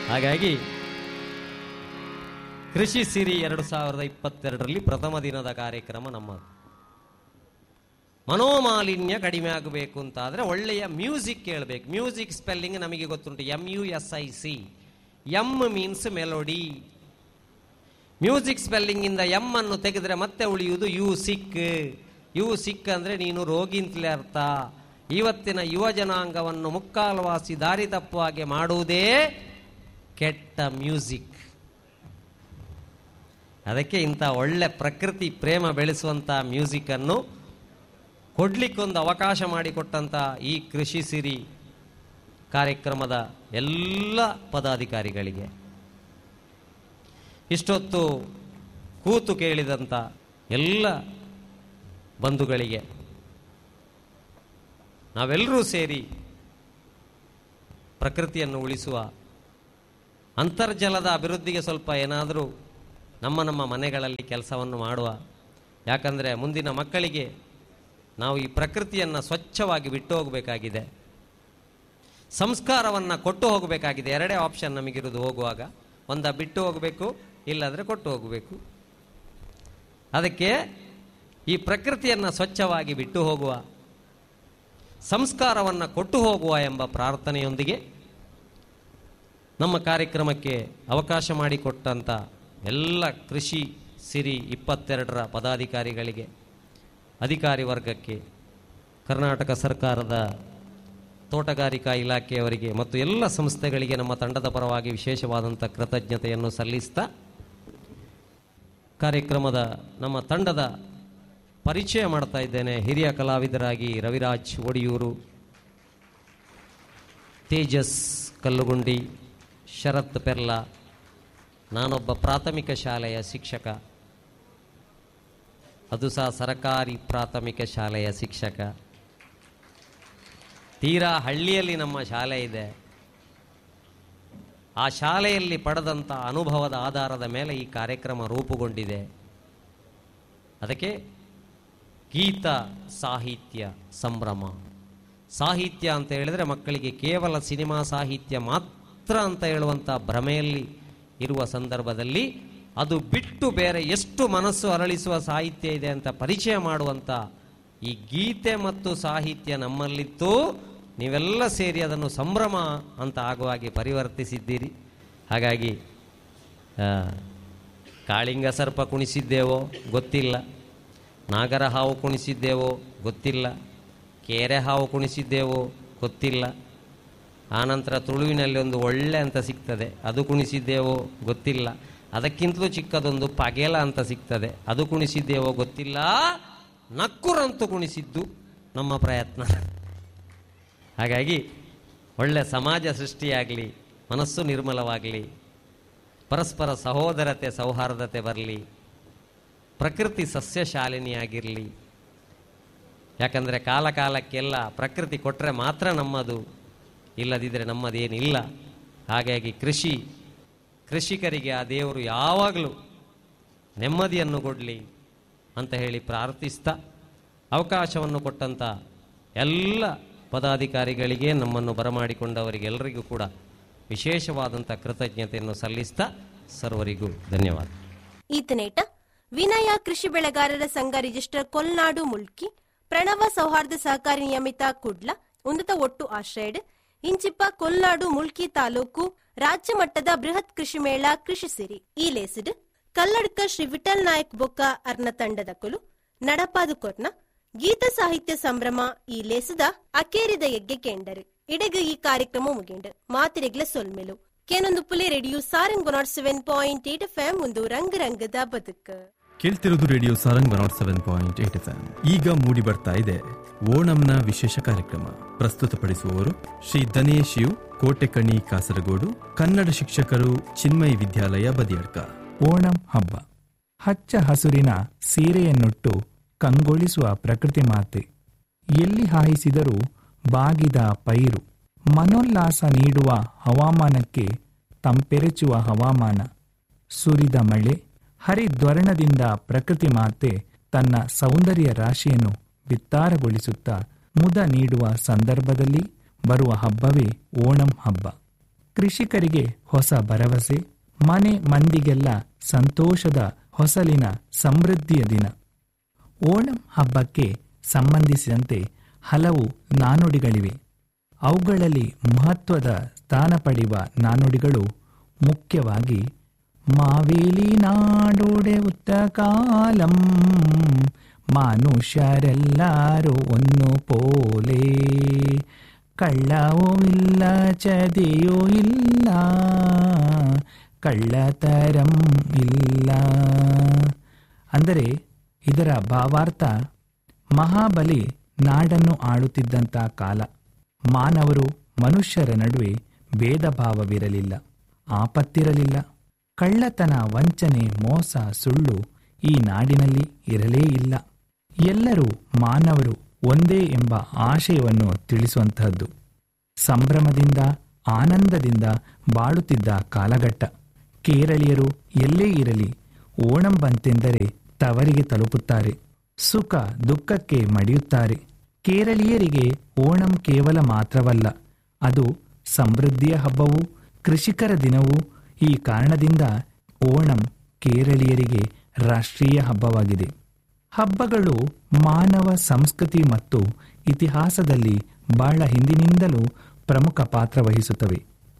ಹಾಗಾಗಿ ಕೃಷಿ ಸಿರಿ ಎರಡು ಸಾವಿರದ ಇಪ್ಪತ್ತೆರಡರಲ್ಲಿ ಪ್ರಥಮ ದಿನದ ಕಾರ್ಯಕ್ರಮ ನಮ್ಮದು ಮನೋಮಾಲಿನ್ಯ ಕಡಿಮೆ ಆಗಬೇಕು ಅಂತ ಆದರೆ ಒಳ್ಳೆಯ ಮ್ಯೂಸಿಕ್ ಕೇಳಬೇಕು ಮ್ಯೂಸಿಕ್ ಸ್ಪೆಲ್ಲಿಂಗ್ ನಮಗೆ ಗೊತ್ತುಂಟು M U S I C M means melody music spelling ಇಂದ ಎಮ್ ಅನ್ನು ತೆಗೆದ್ರೆ ಮತ್ತೆ ಉಳಿಯುವುದು ಯು ಸಿಕ್ ಯು ಸಿಕ್ ಅಂದ್ರೆ ನೀನು ರೋಗಿ ಅಂತಲೇ ಅರ್ಥ ಇವತ್ತಿನ ಯುವ ಜನಾಂಗವನ್ನು ಮುಕ್ಕಾಲ್ವಾಸಿ ದಾರಿ ತಪ್ಪುವಾಗೆ ಮಾಡುವುದೇ ಕೆಟ್ಟ ಮ್ಯೂಸಿಕ್ ಅದಕ್ಕೆ ಇಂಥ ಒಳ್ಳೆ ಪ್ರಕೃತಿ ಪ್ರೇಮ ಬೆಳೆಸುವಂಥ ಮ್ಯೂಸಿಕ್ ಅನ್ನು ಕೊಡ್ಲಿಕ್ಕೊಂದು ಅವಕಾಶ ಮಾಡಿಕೊಟ್ಟಂತ ಈ ಕೃಷಿ ಸಿರಿ ಕಾರ್ಯಕ್ರಮದ ಎಲ್ಲ ಪದಾಧಿಕಾರಿಗಳಿಗೆ ಇಷ್ಟೊತ್ತು ಕೂತು ಕೇಳಿದಂಥ ಎಲ್ಲ ಬಂಧುಗಳಿಗೆ ನಾವೆಲ್ಲರೂ ಸೇರಿ ಪ್ರಕೃತಿಯನ್ನು ಉಳಿಸುವ ಅಂತರ್ಜಲದ ಅಭಿವೃದ್ಧಿಗೆ ಸ್ವಲ್ಪ ಏನಾದರೂ ನಮ್ಮ ನಮ್ಮ ಮನೆಗಳಲ್ಲಿ ಕೆಲಸವನ್ನು ಮಾಡುವ ಯಾಕಂದರೆ ಮುಂದಿನ ಮಕ್ಕಳಿಗೆ ನಾವು ಈ ಪ್ರಕೃತಿಯನ್ನು ಸ್ವಚ್ಛವಾಗಿ ಬಿಟ್ಟು ಹೋಗಬೇಕಾಗಿದೆ ಸಂಸ್ಕಾರವನ್ನು ಕೊಟ್ಟು ಹೋಗಬೇಕಾಗಿದೆ ಎರಡೇ ಆಪ್ಷನ್ ನಮಗಿರೋದು ಹೋಗುವಾಗ ಒಂದ ಬಿಟ್ಟು ಹೋಗಬೇಕು ಇಲ್ಲಾಂದರೆ ಕೊಟ್ಟು ಹೋಗಬೇಕು ಅದಕ್ಕೆ ಈ ಪ್ರಕೃತಿಯನ್ನು ಸ್ವಚ್ಛವಾಗಿ ಬಿಟ್ಟು ಹೋಗುವ ಸಂಸ್ಕಾರವನ್ನು ಕೊಟ್ಟು ಹೋಗುವ ಎಂಬ ಪ್ರಾರ್ಥನೆಯೊಂದಿಗೆ ನಮ್ಮ ಕಾರ್ಯಕ್ರಮಕ್ಕೆ ಅವಕಾಶ ಮಾಡಿಕೊಟ್ಟಂಥ ಎಲ್ಲ ಕೃಷಿ ಸಿರಿ ಇಪ್ಪತ್ತೆರಡರ ಪದಾಧಿಕಾರಿಗಳಿಗೆ ಅಧಿಕಾರಿ ವರ್ಗಕ್ಕೆ ಕರ್ನಾಟಕ ಸರ್ಕಾರದ ತೋಟಗಾರಿಕಾ ಇಲಾಖೆಯವರಿಗೆ ಮತ್ತು ಎಲ್ಲ ಸಂಸ್ಥೆಗಳಿಗೆ ನಮ್ಮ ತಂಡದ ಪರವಾಗಿ ವಿಶೇಷವಾದಂಥ ಕೃತಜ್ಞತೆಯನ್ನು ಸಲ್ಲಿಸ್ತಾ ಕಾರ್ಯಕ್ರಮದ ನಮ್ಮ ತಂಡದ ಪರಿಚಯ ಮಾಡ್ತಾ ಇದ್ದೇನೆ ಹಿರಿಯ ಕಲಾವಿದರಾಗಿ ರವಿರಾಜ್ ಒಡಿಯೂರು ತೇಜಸ್ ಕಲ್ಲುಗುಂಡಿ ಶರತ್ ಪೆರ್ಲಾ ನಾನೊಬ್ಬ ಪ್ರಾಥಮಿಕ ಶಾಲೆಯ ಶಿಕ್ಷಕ ಅದು ಸಹ ಸರಕಾರಿ ಪ್ರಾಥಮಿಕ ಶಾಲೆಯ ಶಿಕ್ಷಕ ತೀರಾ ಹಳ್ಳಿಯಲ್ಲಿ ನಮ್ಮ ಶಾಲೆ ಇದೆ ಆ ಶಾಲೆಯಲ್ಲಿ ಪಡೆದಂಥ ಅನುಭವದ ಆಧಾರದ ಮೇಲೆ ಈ ಕಾರ್ಯಕ್ರಮ ರೂಪುಗೊಂಡಿದೆ ಅದಕ್ಕೆ ಗೀತ ಸಾಹಿತ್ಯ ಸಂಭ್ರಮ ಸಾಹಿತ್ಯ ಅಂತ ಹೇಳಿದರೆ ಮಕ್ಕಳಿಗೆ ಕೇವಲ ಸಿನಿಮಾ ಸಾಹಿತ್ಯ ಮಾತ್ರ ಅಂತ ಹೇಳುವಂಥ ಭ್ರಮೆಯಲ್ಲಿ ಇರುವ ಸಂದರ್ಭದಲ್ಲಿ ಅದು ಬಿಟ್ಟು ಬೇರೆ ಎಷ್ಟು ಮನಸ್ಸು ಅರಳಿಸುವ ಸಾಹಿತ್ಯ ಇದೆ ಅಂತ ಪರಿಚಯ ಮಾಡುವಂಥ ಈ ಗೀತೆ ಮತ್ತು ಸಾಹಿತ್ಯ ನಮ್ಮಲ್ಲಿತ್ತು ನೀವೆಲ್ಲ ಸೇರಿ ಅದನ್ನು ಸಂಭ್ರಮ ಅಂತ ಆಗುವ ಹಾಗೆ ಪರಿವರ್ತಿಸಿದ್ದೀರಿ ಹಾಗಾಗಿ ಆ, ಕಾಳಿಂಗ ಸರ್ಪ ಕುಣಿಸಿದ್ದೇವೋ ಗೊತ್ತಿಲ್ಲ ನಾಗರ ಹಾವು ಕುಣಿಸಿದ್ದೇವೋ ಗೊತ್ತಿಲ್ಲ ಕೇರೆ ಹಾವು ಕುಣಿಸಿದ್ದೇವೋ ಗೊತ್ತಿಲ್ಲ ಆನಂತರ ತುಳುವಿನಲ್ಲಿ ಒಂದು ಒಳ್ಳೆ ಅಂತ ಸಿಗ್ತದೆ ಅದು ಕುಣಿಸಿದ್ದೇವೋ ಗೊತ್ತಿಲ್ಲ ಅದಕ್ಕಿಂತಲೂ ಚಿಕ್ಕದೊಂದು ಪಗೆಲ ಅಂತ ಸಿಗ್ತದೆ ಅದು ಕುಣಿಸಿದ್ದೇವೋ ಗೊತ್ತಿಲ್ಲ ನಕ್ಕುರಂತು ಕುಣಿಸಿದ್ದು ನಮ್ಮ ಪ್ರಯತ್ನ ಹಾಗಾಗಿ ಒಳ್ಳೆ ಸಮಾಜ ಸೃಷ್ಟಿಯಾಗಲಿ ಮನಸ್ಸು ನಿರ್ಮಲವಾಗಲಿ ಪರಸ್ಪರ ಸಹೋದರತೆ ಸೌಹಾರ್ದತೆ ಬರಲಿ ಪ್ರಕೃತಿ ಸಸ್ಯ ಶಾಲಿನಿಯಾಗಿರಲಿ ಯಾಕಂದರೆ ಕಾಲ ಕಾಲಕ್ಕೆಲ್ಲ ಪ್ರಕೃತಿ ಕೊಟ್ಟರೆ ಮಾತ್ರ ನಮ್ಮದು ಇಲ್ಲದಿದ್ದರೆ ನಮ್ಮದೇನಿಲ್ಲ ಹಾಗಾಗಿ ಕೃಷಿ ಕೃಷಿಕರಿಗೆ ಆ ದೇವರು ಯಾವಾಗಲೂ ನೆಮ್ಮದಿಯನ್ನು ಕೊಡಲಿ ಅಂತ ಹೇಳಿ ಪ್ರಾರ್ಥಿಸ್ತಾ ಅವಕಾಶವನ್ನು ಕೊಟ್ಟಂಥ ಎಲ್ಲ ಪದಾಧಿಕಾರಿಗಳಿಗೆ ನಮ್ಮನ್ನು ಬರಮಾಡಿಕೊಂಡವರಿಗೆಲ್ಲರಿಗೂ ಕೂಡ ವಿಶೇಷವಾದಂಥ ಕೃತಜ್ಞತೆಯನ್ನು ಸಲ್ಲಿಸ್ತಾ ಸರ್ವರಿಗೂ ಧನ್ಯವಾದ ಈತನೇಟ ವಿನಯ ಕೃಷಿ ಬೆಳೆಗಾರರ ಸಂಘ ರಿಜಿಸ್ಟರ್ ಕೊಲ್ನಾಡು ಮುಲ್ಕಿ ಪ್ರಣವ ಸೌಹಾರ್ದ ಸಹಕಾರಿ ನಿಯಮಿತ ಕುಡ್ಲ ಉನ್ನತ ಒಟ್ಟು ಆಶ್ರಯಡ್ ಇಂಚಿಪ್ಪ ಕೊಲ್ನಾಡು ಮುಲ್ಕಿ ತಾಲೂಕು ರಾಜ್ಯ ಮಟ್ಟದ ಬೃಹತ್ ಕೃಷಿ ಮೇಳ ಕೃಷಿ ಸಿರಿ ಈ ಲೇಸಿಡ್ ಕಲ್ಲಡ್ಕ ಶ್ರೀ ವಿಠಲ್ ನಾಯಕ್ ಬೊಕ್ಕ ಅರ್ನ ತಂಡದ ಕುಲು ನಡಪಾದು ಕೊರ್ನ ಗೀತ ಸಾಹಿತ್ಯ ಸಂಭ್ರಮ ಈ ಲೇಸದ ಅಕೇರಿದ ಎಗ್ಗೆ ಕೇಂಡರು ಇಡೆಗ ಈ ಕಾರ್ಯಕ್ರಮ ಮುಗಿಂಡು ಮಾತಿರೆಗ್ಲ ಸೊಲ್ಮೆಲು ಕೇನೊಂದು ಪುಲೆ radio Sarang one seven point eight F M ಒಂದು ರಂಗ ರಂಗದ ಬದುಕು ಕೇಳ್ತಿರೋದು radio Sarang one seven point eight F ಈಗ ಮೂಡಿ ಬರ್ತಾ ಇದೆ ಓಣಂನ ವಿಶೇಷ ಕಾರ್ಯಕ್ರಮ ಪ್ರಸ್ತುತಪಡಿಸುವವರು ಶ್ರೀ ದನೇಶ್ ಯು ಕೋಟೆಕಣಿ ಕಾಸರಗೋಡು ಕನ್ನಡ ಶಿಕ್ಷಕರು ಚಿನ್ಮಯ್ ವಿದ್ಯಾಲಯ ಬದಿಯಡ್ಕ ಓಣಂ ಹಬ್ಬ ಹಚ್ಚ ಹಸುರಿನ ಸೀರೆಯನ್ನುಟ್ಟು ಕಂಗೊಳಿಸುವ ಪ್ರಕೃತಿ ಮಾತೆ ಎಲ್ಲಿ ಹಾಯಿಸಿದರೂ ಬಾಗಿದ ಪೈರು ಮನೋಲ್ಲಾಸ ನೀಡುವ ಹವಾಮಾನಕ್ಕೆ ತಂಪೆರೆಚುವ ಹವಾಮಾನ ಸುರಿದ ಮಳೆ ಹರಿದ್ವರ್ಣದಿಂದ ಪ್ರಕೃತಿ ಮಾತೆ ತನ್ನ ಸೌಂದರ್ಯ ರಾಶಿಯನ್ನು ಬಿತ್ತಾರಗೊಳಿಸುತ್ತಾ ಮುದ ನೀಡುವ ಸಂದರ್ಭದಲ್ಲಿ ಬರುವ ಹಬ್ಬವೇ ಓಣಂ ಹಬ್ಬ ಕೃಷಿಕರಿಗೆ ಹೊಸ ಭರವಸೆ ಮನೆ ಮಂದಿಗೆಲ್ಲ ಸಂತೋಷದ ಹೊಸಲಿನ ಸಮೃದ್ಧಿಯ ದಿನ ಓಣಂ ಹಬ್ಬಕ್ಕೆ ಸಂಬಂಧಿಸಿದಂತೆ ಹಲವು ನಾನುಡಿಗಳಿವೆ ಅವುಗಳಲ್ಲಿ ಮಹತ್ವದ ಸ್ಥಾನ ಪಡೆಯುವ ನಾನುಡಿಗಳು ಮುಖ್ಯವಾಗಿ ಮಾವೇಲಿ ನಾಡೋಡೆ ಉತ್ತ ಕಾಲಂ ಮನುಷ್ಯರೆಲ್ಲರೂ ಒಂದು ಪೋಲೆ ಕಳ್ಳವೂ ಇಲ್ಲ ಚದೆಯೂ ಇಲ್ಲ ಕಳ್ಳತರಂ ಇಲ್ಲ ಅಂದರೆ ಇದರ ಭಾವಾರ್ಥ ಮಹಾಬಲಿ ನಾಡನ್ನು ಆಳುತ್ತಿದ್ದಂಥ ಕಾಲ ಮಾನವರು ಮನುಷ್ಯರ ನಡುವೆ ಭೇದ ಭಾವವಿರಲಿಲ್ಲ ಆಪತ್ತಿರಲಿಲ್ಲ ಕಳ್ಳತನ ವಂಚನೆ ಮೋಸ ಸುಳ್ಳು ಈ ನಾಡಿನಲ್ಲಿ ಇರಲೇ ಇಲ್ಲ ಎಲ್ಲರೂ ಮಾನವರು ಒಂದೇ ಎಂಬ ಆಶಯವನ್ನು ತಿಳಿಸುವಂತಹದ್ದು ಸಂಭ್ರಮದಿಂದ ಆನಂದದಿಂದ ಬಾಳುತ್ತಿದ್ದ ಕಾಲಘಟ್ಟ ಕೇರಳೀಯರು ಎಲ್ಲೇ ಇರಲಿ ಓಣಂ ಬಂತೆಂದರೆ ತವರಿಗೆ ತಲುಪುತ್ತಾರೆ ಸುಖ ದುಃಖಕ್ಕೆ ಮಡಿಯುತ್ತಾರೆ ಕೇರಳೀಯರಿಗೆ ಓಣಂ ಕೇವಲ ಮಾತ್ರವಲ್ಲ ಅದು ಸಮೃದ್ಧಿಯ ಹಬ್ಬವೂ ಕೃಷಿಕರ ದಿನವೂ ಈ ಕಾರಣದಿಂದ ಓಣಂ ಕೇರಳೀಯರಿಗೆ ರಾಷ್ಟ್ರೀಯ ಹಬ್ಬವಾಗಿದೆ ಹಬ್ಬಗಳು ಮಾನವ ಸಂಸ್ಕೃತಿ ಮತ್ತು ಇತಿಹಾಸದಲ್ಲಿ ಬಹಳ ಹಿಂದಿನಿಂದಲೂ ಪ್ರಮುಖ ಪಾತ್ರ ವಹಿಸುತ್ತವೆ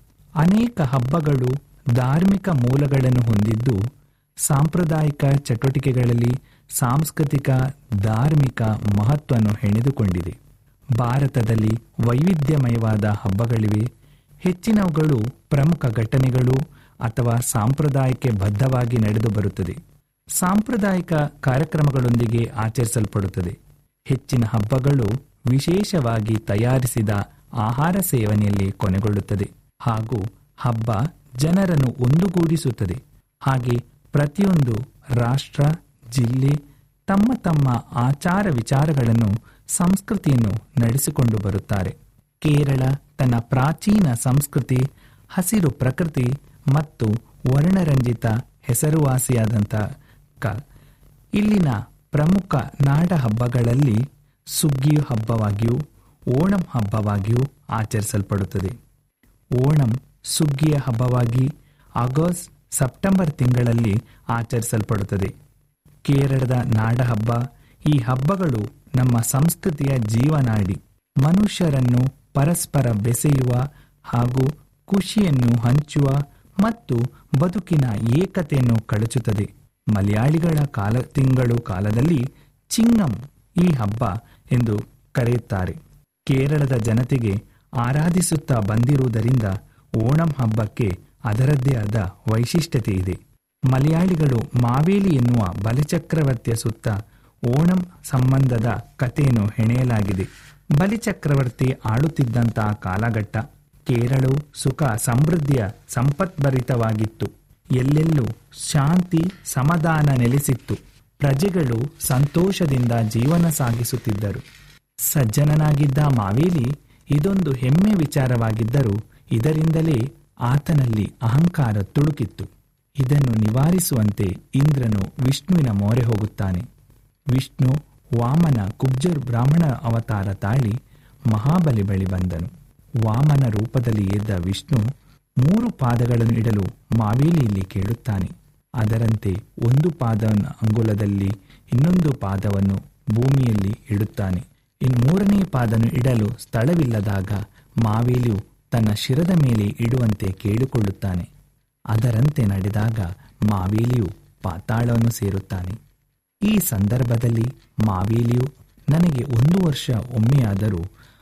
ಅನೇಕ ಹಬ್ಬಗಳು ಧಾರ್ಮಿಕ ಮೂಲಗಳನ್ನು ಹೊಂದಿದ್ದು ಸಾಂಪ್ರದಾಯಿಕ ಚಟುವಟಿಕೆಗಳಲ್ಲಿ ಸಾಂಸ್ಕೃತಿಕ ಧಾರ್ಮಿಕ ಮಹತ್ವವನ್ನು ಹೆಣೆದುಕೊಂಡಿದೆ ಭಾರತದಲ್ಲಿ ವೈವಿಧ್ಯಮಯವಾದ ಹಬ್ಬಗಳಿವೆ ಹೆಚ್ಚಿನವುಗಳು ಪ್ರಮುಖ ಘಟನೆಗಳು ಅಥವಾ ಸಾಂಪ್ರದಾಯಕ್ಕೆ ಬದ್ಧವಾಗಿ ನಡೆದು ಬರುತ್ತದೆ ಸಾಂಪ್ರದಾಯಿಕ ಕಾರ್ಯಕ್ರಮಗಳೊಂದಿಗೆ ಆಚರಿಸಲ್ಪಡುತ್ತದೆ ಹೆಚ್ಚಿನ ಹಬ್ಬಗಳು ವಿಶೇಷವಾಗಿ ತಯಾರಿಸಿದ ಆಹಾರ ಸೇವನೆಯಲ್ಲಿ ಕೊನೆಗೊಳ್ಳುತ್ತದೆ ಹಾಗೂ ಹಬ್ಬ ಜನರನ್ನು ಒಂದುಗೂಡಿಸುತ್ತದೆ ಹಾಗೆ ಪ್ರತಿಯೊಂದು ರಾಷ್ಟ್ರ ಜಿಲ್ಲೆ ತಮ್ಮ ತಮ್ಮ ಆಚಾರ ವಿಚಾರಗಳನ್ನು ಸಂಸ್ಕೃತಿಯನ್ನು ನಡೆಸಿಕೊಂಡು ಬರುತ್ತಾರೆ ಕೇರಳ ತನ್ನ ಪ್ರಾಚೀನ ಸಂಸ್ಕೃತಿ ಹಸಿರು ಪ್ರಕೃತಿ ಮತ್ತು ವರ್ಣರಂಜಿತ ಹೆಸರುವಾಸಿಯಾದಂಥ ಕ ಇಲ್ಲಿನ ಪ್ರಮುಖ ನಾಡ ಹಬ್ಬಗಳಲ್ಲಿ ಸುಗ್ಗಿಯು ಹಬ್ಬವಾಗಿಯೂ ಓಣಂ ಹಬ್ಬವಾಗಿಯೂ ಆಚರಿಸಲ್ಪಡುತ್ತದೆ ಓಣಂ ಸುಗ್ಗಿಯ ಹಬ್ಬವಾಗಿ ಆಗಸ್ಟ್ ಸೆಪ್ಟೆಂಬರ್ ತಿಂಗಳಲ್ಲಿ ಆಚರಿಸಲ್ಪಡುತ್ತದೆ ಕೇರಳದ ನಾಡಹಬ್ಬ ಈ ಹಬ್ಬಗಳು ನಮ್ಮ ಸಂಸ್ಕೃತಿಯ ಜೀವನಾಡಿ ಮನುಷ್ಯರನ್ನು ಪರಸ್ಪರ ಬೆಸೆಯುವ ಹಾಗೂ ಖುಷಿಯನ್ನು ಹಂಚುವ ಮತ್ತು ಬದುಕಿನ ಏಕತೆಯನ್ನು ಕಳಚುತ್ತದೆ ಮಲಯಾಳಿಗಳ ಕಾಲ ತಿಂಗಳು ಕಾಲದಲ್ಲಿ ಚಿಂಗಂ ಈ ಹಬ್ಬ ಎಂದು ಕರೆಯುತ್ತಾರೆ ಕೇರಳದ ಜನತೆಗೆ ಆರಾಧಿಸುತ್ತಾ ಬಂದಿರುವುದರಿಂದ ಓಣಂ ಹಬ್ಬಕ್ಕೆ ಅದರದ್ದೇ ಆದ ವೈಶಿಷ್ಟ್ಯತೆ ಇದೆ ಮಲಯಾಳಿಗಳು ಮಾವೇಲಿ ಎನ್ನುವ ಬಲಿಚಕ್ರವರ್ತಿಯ ಸುತ್ತ ಓಣಂ ಸಂಬಂಧದ ಕಥೆಯನ್ನು ಹೆಣೆಯಲಾಗಿದೆ ಬಲಿಚಕ್ರವರ್ತಿ ಆಳುತ್ತಿದ್ದಂತಹ ಕಾಲಘಟ್ಟ ಕೇರಳವು ಸುಖ ಸಮೃದ್ಧಿಯ ಸಂಪತ್ಭರಿತವಾಗಿತ್ತು ಎಲ್ಲೆಲ್ಲೂ ಶಾಂತಿ ಸಮಾಧಾನ ನೆಲೆಸಿತ್ತು ಪ್ರಜೆಗಳು ಸಂತೋಷದಿಂದ ಜೀವನ ಸಾಗಿಸುತ್ತಿದ್ದರು ಸಜ್ಜನನಾಗಿದ್ದ ಮಾವೇಲಿ ಇದೊಂದು ಹೆಮ್ಮೆ ವಿಚಾರವಾಗಿದ್ದರೂ ಇದರಿಂದಲೇ ಆತನಲ್ಲಿ ಅಹಂಕಾರ ತುಳುಕಿತ್ತು ಇದನ್ನು ನಿವಾರಿಸುವಂತೆ ಇಂದ್ರನು ವಿಷ್ಣುವಿನ ಮೊರೆ ಹೋಗುತ್ತಾನೆ ವಿಷ್ಣು ವಾಮನ ಕುಬ್ಜರ್ ಬ್ರಾಹ್ಮಣ ಅವತಾರ ತಾಳಿ ಮಹಾಬಲಿ ಬಳಿ ಬಂದನು ವಾಮನ ರೂಪದಲ್ಲಿ ಎದ್ದ ವಿಷ್ಣು ಮೂರು ಪಾದಗಳನ್ನು ಇಡಲು ಮಾವೇಲಿಯಲ್ಲಿ ಕೇಳುತ್ತಾನೆ ಅದರಂತೆ ಒಂದು ಪಾದವನ್ನು ಅಂಗುಲದಲ್ಲಿ ಇನ್ನೊಂದು ಪಾದವನ್ನು ಭೂಮಿಯಲ್ಲಿ ಇಡುತ್ತಾನೆ ಇನ್ನು ಮೂರನೇ ಪಾದನು ಇಡಲು ಸ್ಥಳವಿಲ್ಲದಾಗ ಮಾವೇಲಿಯು ತನ್ನ ಶಿರದ ಮೇಲೆ ಇಡುವಂತೆ ಕೇಳಿಕೊಳ್ಳುತ್ತಾನೆ ಅದರಂತೆ ನಡೆದಾಗ ಮಾವೇಲಿಯು ಪಾತಾಳವನ್ನು ಸೇರುತ್ತಾನೆ ಈ ಸಂದರ್ಭದಲ್ಲಿ ಮಾವೇಲಿಯು ನನಗೆ ಒಂದು ವರ್ಷ ಒಮ್ಮೆಯಾದರೂ